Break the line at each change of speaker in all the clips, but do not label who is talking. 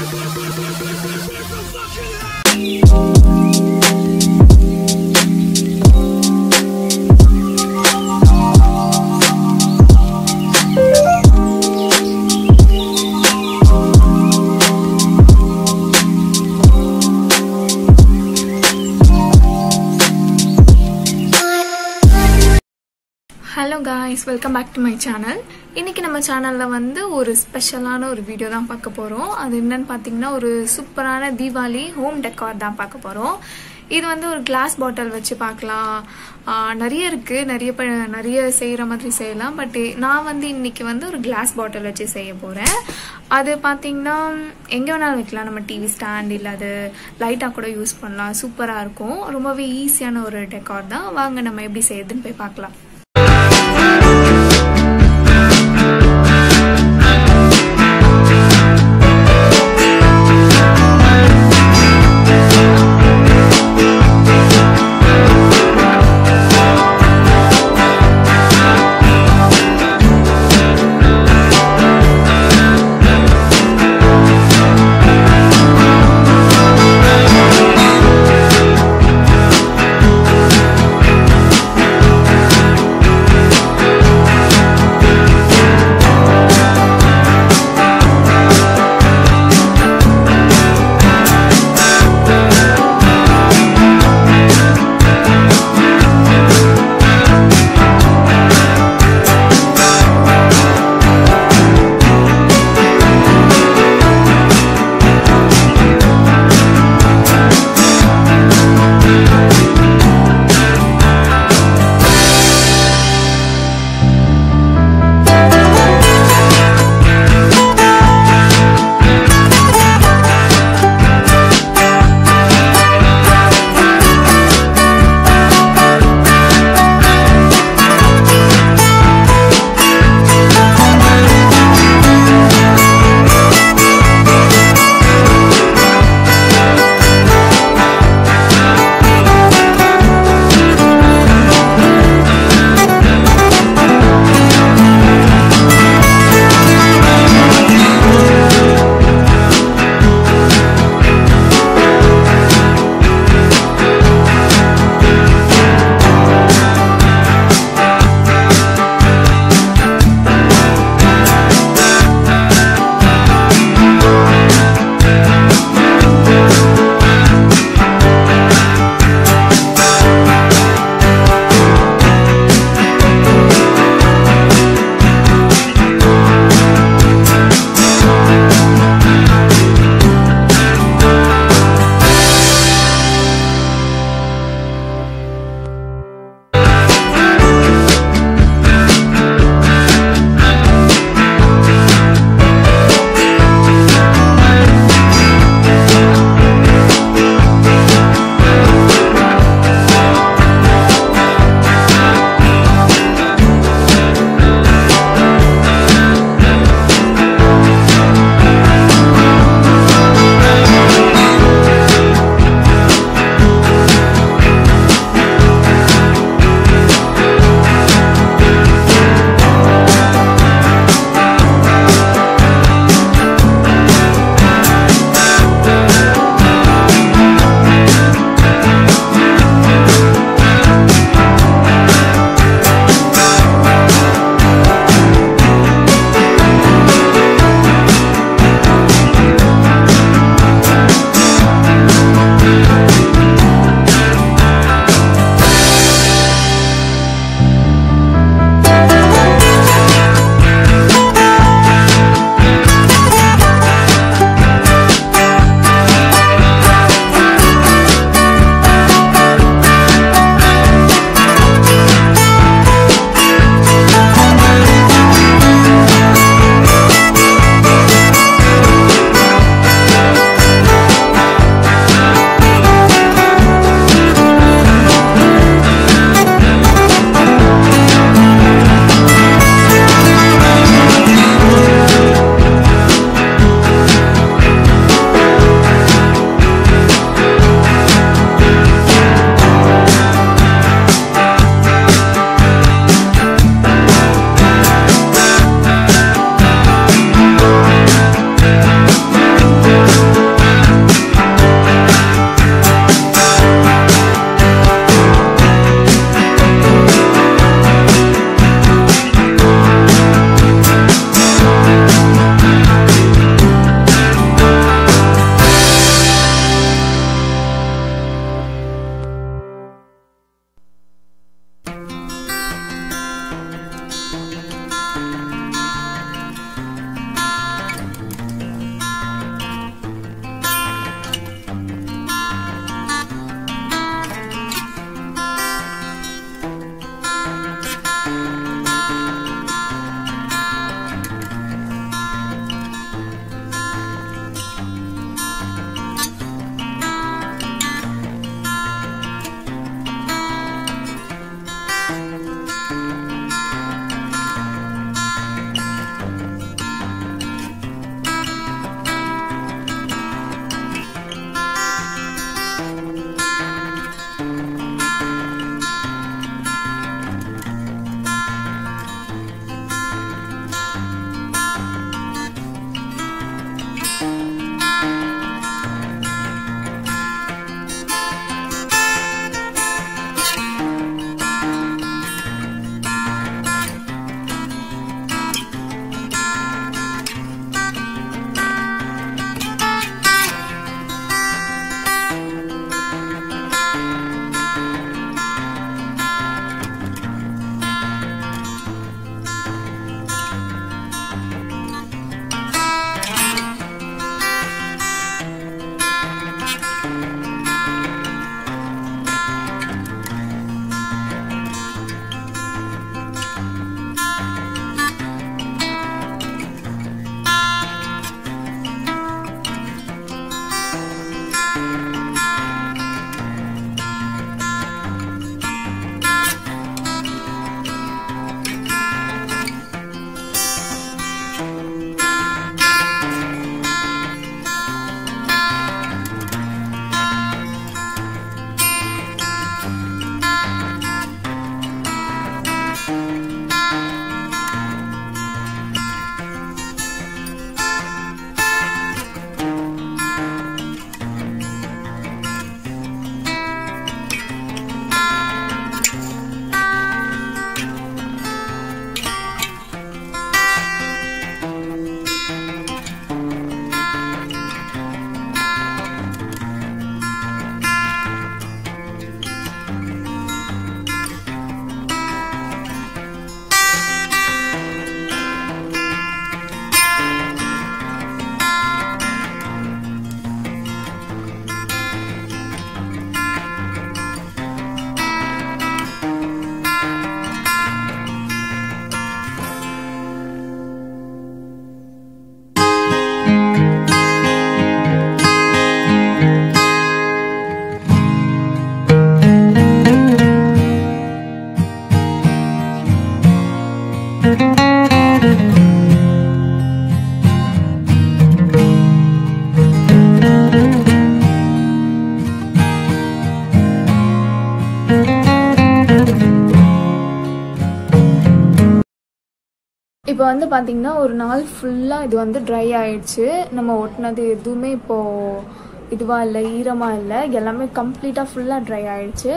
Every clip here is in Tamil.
Hello guys welcome back to my channel இன்னைக்கு நம்ம சேனலில் வந்து ஒரு ஸ்பெஷலான ஒரு வீடியோ தான் பார்க்க போகிறோம் அது என்னன்னு பார்த்தீங்கன்னா ஒரு சூப்பரான தீபாவளி ஹோம் டெக்கார் தான் பார்க்க போகிறோம் இது வந்து ஒரு கிளாஸ் பாட்டில் வச்சு பார்க்கலாம் ஆஹ் நிறைய இருக்குது நிறைய ப நிறைய செய்கிற மாதிரி செய்யலாம் பட் நான் வந்து இன்னைக்கு வந்து ஒரு கிளாஸ் பாட்டில் வச்சு செய்ய போகிறேன் அது பார்த்தீங்கன்னா எங்கே வேணாலும் வைக்கலாம் நம்ம டிவி ஸ்டாண்ட் இல்லை அது லைட்டாக கூட யூஸ் பண்ணலாம் சூப்பராக இருக்கும் ரொம்பவே ஈஸியான ஒரு டெக்கார் தான் வாங்க நம்ம எப்படி செய்யுதுன்னு போய் பார்க்கலாம் இப்போ வந்து பார்த்தீங்கன்னா ஒரு நாள் ஃபுல்லாக இது வந்து ட்ரை ஆயிடுச்சு நம்ம ஒட்டினது எதுவுமே இப்போது இதுவாக இல்லை ஈரமாக இல்லை எல்லாமே கம்ப்ளீட்டாக ஃபுல்லாக ட்ரை ஆயிடுச்சு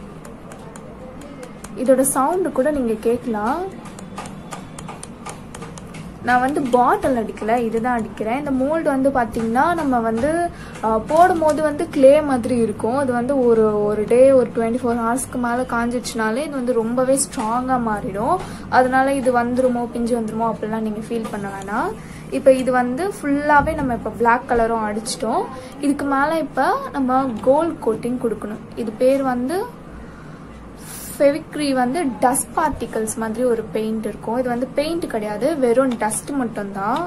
இதோட சவுண்டு கூட நீங்கள் கேட்கலாம் நான் வந்து பாட்டில் அடிக்கல இதுதான் அடிக்கிறேன் இந்த மோல்டு வந்து பார்த்தீங்கன்னா நம்ம வந்து அஹ், போடும்போது வந்து க்ளே மாதிரி இருக்கும் அது வந்து ஒரு ஒரு டே ஒரு டுவெண்ட்டி ஃபோர் ஹவர்ஸ்க்கு மேலே காஞ்சிச்சுனாலே இது வந்து ரொம்பவே ஸ்ட்ராங்காக மாறிடும் அதனால இது வந்துருமோ பிஞ்சு வந்துருமோ அப்படிலாம் நீங்கள் ஃபீல் பண்ண வேணாம் இப்போ இது வந்து ஃபுல்லாகவே நம்ம இப்போ Black கலரும் அடிச்சிட்டோம் இதுக்கு மேலே இப்போ நம்ம கோல்ட் கோட்டிங் கொடுக்கணும் இது பேர் வந்து ஃபெவிக்ரி வந்து டஸ்ட் பார்ட்டிகல்ஸ் மாதிரி ஒரு பெயிண்ட் இருக்கும் இது வந்து பெயிண்ட் கிடையாது வெறும் டஸ்ட் மட்டும்தான்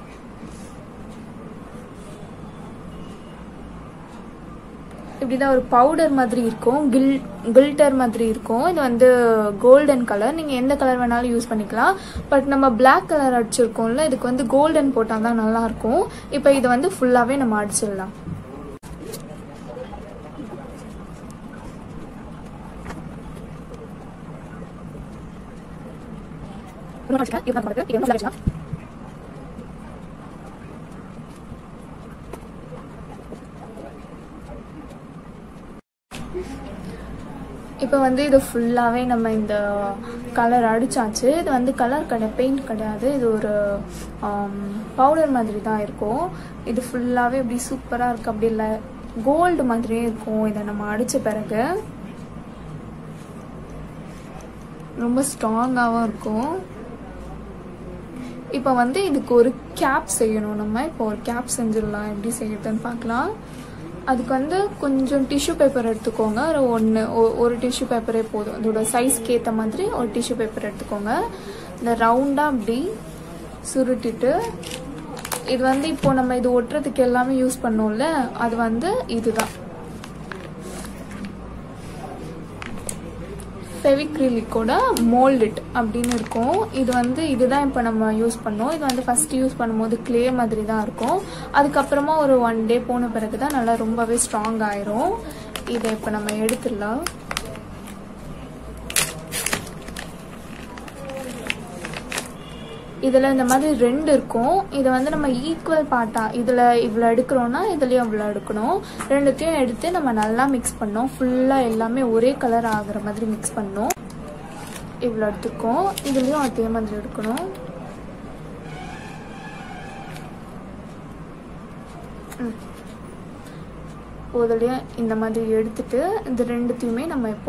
இப்படிதான் ஒரு பவுடர் மாதிரி இருக்கும் கில் கில்டர் மாதிரி இருக்கும் இது வந்து கோல்டன் கலர் நீங்கள் எந்த கலர் வேணாலும் யூஸ் பண்ணிக்கலாம் பட் நம்ம Black கலர் அடிச்சிருக்கோம்ல இதுக்கு வந்து கோல்டன் போட்டால் தான் நல்லா இருக்கும் இப்போ இது வந்து ஃபுல்லாகவே நம்ம அடிச்சிடலாம் இப்போ வந்து இது ஃபுல்லாகவே நம்ம இந்த கலர் அடிச்சாச்சு இது வந்து கலர் கிடையாது பெயிண்ட் கிடையாது இது ஒரு பவுடர் மாதிரி தான் இருக்கும் இது ஃபுல்லாகவே இப்படி சூப்பராக இருக்கு அப்படி இல்லை கோல்டு மாதிரியே இருக்கும் இதை நம்ம அடித்த பிறகு ரொம்ப ஸ்ட்ராங்காகவும் இருக்கும் இப்போ வந்து இதுக்கு ஒரு கேப் செய்யணும் நம்ம இப்போ ஒரு கேப் செஞ்சிடலாம் எப்படி செய்யறதுன்னு பார்க்கலாம் அதுக்கு வந்து கொஞ்சம் டிஷ்யூ பேப்பர் எடுத்துக்கோங்க ஒரு ஒன்று ஒரு டிஷ்யூ பேப்பரே போதும் அதோட சைஸ்க்கு ஏற்ற மாதிரி ஒரு டிஷ்யூ பேப்பர் எடுத்துக்கோங்க இந்த ரவுண்டாக அப்படி சுருட்டிட்டு இது வந்து இப்போ நம்ம இது ஒட்டுறதுக்கு எல்லாமே யூஸ் பண்ணோம்ல அது வந்து இதுதான் ஃபெவிக்ரிலிக்கோட மோல்டிட் அப்படின்னு இருக்கும் இது வந்து இதுதான் இப்போ நம்ம யூஸ் பண்ணோம் இது வந்து ஃபர்ஸ்ட் யூஸ் பண்ணும்போது க்ளே மாதிரி தான் இருக்கும் அதுக்கப்புறமா ஒரு ஒன் டே போன பிறகு தான் நல்லா ரொம்பவே ஸ்ட்ராங் ஆயிரும் இதை இப்போ நம்ம எடுத்துடலாம் இதில் இந்த மாதிரி ரெண்டு இருக்கும் இதை வந்து நம்ம ஈக்குவல் பார்ட்டாக இதில் இவ்வளோ எடுக்கிறோன்னா இதுலேயும் அவ்வளோ எடுக்கணும் ரெண்டுத்தையும் எடுத்து நம்ம நல்லா மிக்ஸ் பண்ணோம் ஃபுல்லாக எல்லாமே ஒரே கலர் ஆகுற மாதிரி மிக்ஸ் பண்ணோம் இவ்வளோ எடுத்துக்கோம் இதுலேயும் அதே மாதிரி எடுக்கணும் ம். இதுலேயும் இந்த மாதிரி எடுத்துட்டு இந்த ரெண்டுத்தையுமே நம்ம இப்போ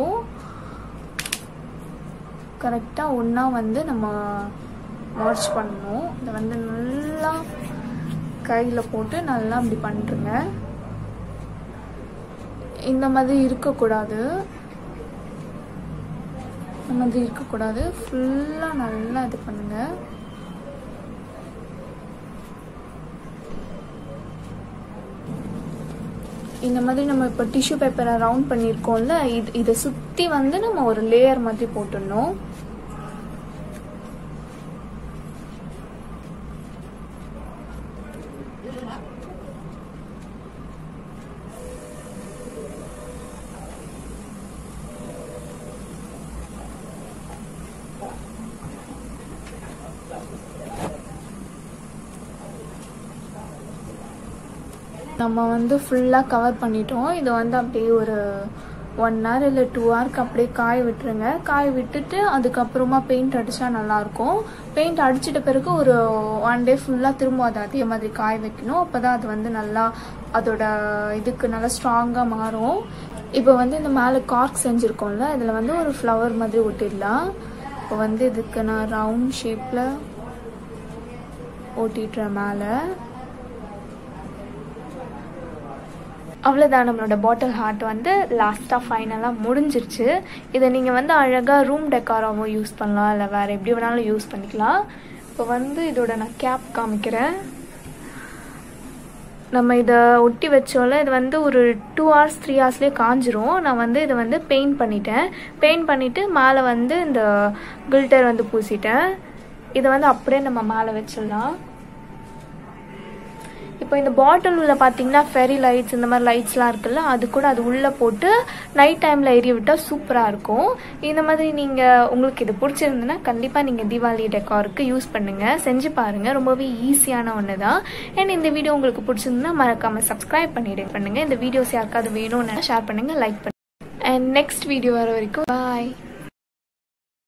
கரெக்டாக ஒன்றா வந்து நம்ம வாஷ் பண்ணணும் இதை வந்து நல்லா கையில் போட்டு நல்லா அப்படி பண்ணுறங்க இந்த மாதிரி இருக்கக்கூடாது இந்த மாதிரி இருக்கக்கூடாது ஃபுல்லாக நல்லா இது பண்ணுங்க இந்த மாதிரி நம்ம இப்போ டிஷ்யூ பேப்பரை ரவுண்ட் பண்ணியிருக்கோம்ல இது இதை சுற்றி வந்து நம்ம ஒரு லேயர் மாதிரி போட்டுடணும் நம்ம வந்து ஃபுல்லாக கவர் பண்ணிட்டோம் இதை வந்து அப்படியே ஒரு ஒன் ஹவர் இல்லை டூ ஹவருக்கு அப்படியே காய விட்டுருங்க காய விட்டுட்டு அதுக்கப்புறமா பெயிண்ட் அடித்தா நல்லாயிருக்கும் பெயிண்ட் அடிச்சிட்ட பிறகு ஒரு ஒன் டே ஃபுல்லாக திரும்ப அதை அதே மாதிரி காய வைக்கணும் அப்போ தான் அது வந்து நல்லா அதோட இதுக்கு நல்லா ஸ்ட்ராங்காக மாறும் இப்போ வந்து இந்த மேலே கார்க் செஞ்சுருக்கோம்ல இதில் வந்து ஒரு ஃப்ளவர் மாதிரி ஒட்டிடலாம் இப்போ வந்து இதுக்கு நான் ரவுண்ட் ஷேப்பில் ஓட்டிட்டுறேன் மேலே அவ்வளோதான் நம்மளோட பாட்டில் ஹார்ட் வந்து லாஸ்ட்டாக ஃபைனலாக முடிஞ்சிருச்சு இதை நீங்கள் வந்து அழகாக ரூம் டெக்காராகவும் யூஸ் பண்ணலாம் இல்லை வேறு எப்படி வேணாலும் யூஸ் பண்ணிக்கலாம் இப்போ வந்து இதோட நான் கேப் காமிக்கிறேன் நம்ம இதை ஒட்டி வச்சோம்ல இது வந்து ஒரு டூ ஹவர்ஸ் த்ரீ ஹவர்ஸ்லேயே காஞ்சிரும் நான் வந்து இதை வந்து பெயிண்ட் பண்ணிட்டேன் பெயிண்ட் பண்ணிவிட்டு மேலே வந்து இந்த கில்டர் வந்து பூசிட்டேன் இதை வந்து அப்படியே நம்ம மேலே வச்சிடலாம் இப்போ இந்த பாட்டில் உள்ள பார்த்தீங்கன்னா ஃபெரி லைட்ஸ் இந்த மாதிரி லைட்ஸ்லாம் இருக்குல்ல அது கூட அது உள்ளே போட்டு நைட் டைமில் எரிய விட்டால் சூப்பராக இருக்கும் இந்த மாதிரி நீங்கள் உங்களுக்கு இது பிடிச்சிருந்துன்னா கண்டிப்பாக நீங்கள் தீபாவளி டெக்காருக்கு யூஸ் பண்ணுங்கள் செஞ்சு பாருங்கள் ரொம்பவே ஈஸியான ஒன்று தான் அண்ட் இந்த வீடியோ உங்களுக்கு பிடிச்சிருந்துன்னா மறக்காமல் சப்ஸ்கிரைப் பண்ணிட்டு பண்ணுங்கள் இந்த வீடியோஸ் யாருக்காவது வேணும்னு ஷேர் பண்ணுங்கள் லைக் பண்ணுங்கள் அண்ட் நெக்ஸ்ட் வீடியோ வர வரைக்கும் பாய்